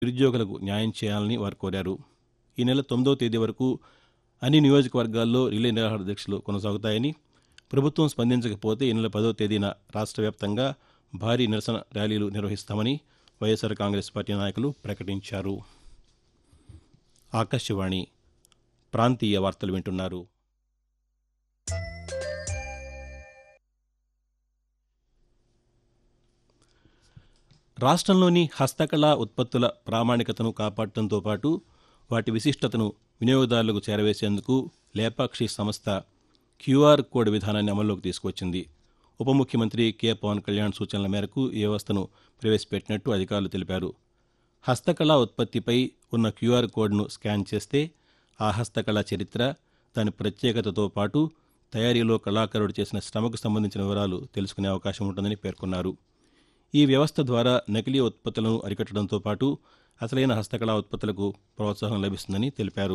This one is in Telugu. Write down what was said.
నిరుద్యోగులకు న్యాయం చేయాలని వారు కోరారు ఈ నెల తొమ్మిదవ తేదీ వరకు అన్ని నియోజకవర్గాల్లో రిలే నిరాహార దీక్షలు కొనసాగుతాయని ప్రభుత్వం స్పందించకపోతే ఈ నెల పదవ తేదీన రాష్ట్ర వ్యాప్తంగా భారీ నిరసన ర్యాలీలు నిర్వహిస్తామని వైఎస్సార్ కాంగ్రెస్ పార్టీ నాయకులు ప్రకటించారు ఆకాశవాణి ప్రాంతీయ వార్తలు వింటున్నారు రాష్ట్రంలోని హస్తకళా ఉత్పత్తుల ప్రామాణికతను కాపాడటంతో పాటు వాటి విశిష్టతను వినియోగదారులకు చేరవేసేందుకు లేపాక్షి సంస్థ క్యూఆర్ కోడ్ విధానాన్ని అమల్లోకి తీసుకువచ్చింది ఉప ముఖ్యమంత్రి కె పవన్ కళ్యాణ్ సూచనల మేరకు ఈ వ్యవస్థను ప్రవేశపెట్టినట్టు అధికారులు తెలిపారు హస్తకళా ఉత్పత్తిపై ఉన్న క్యూఆర్ కోడ్ను స్కాన్ చేస్తే ఆ హస్తకళ చరిత్ర దాని ప్రత్యేకతతో పాటు తయారీలో కళాకారుడు చేసిన శ్రమకు సంబంధించిన వివరాలు తెలుసుకునే అవకాశం ఉంటుందని పేర్కొన్నారు ఈ వ్యవస్థ ద్వారా నకిలీ ఉత్పత్తులను అరికట్టడంతో పాటు అసలైన హస్తకళా ఉత్పత్తులకు ప్రోత్సాహం లభిస్తుందని తెలిపారు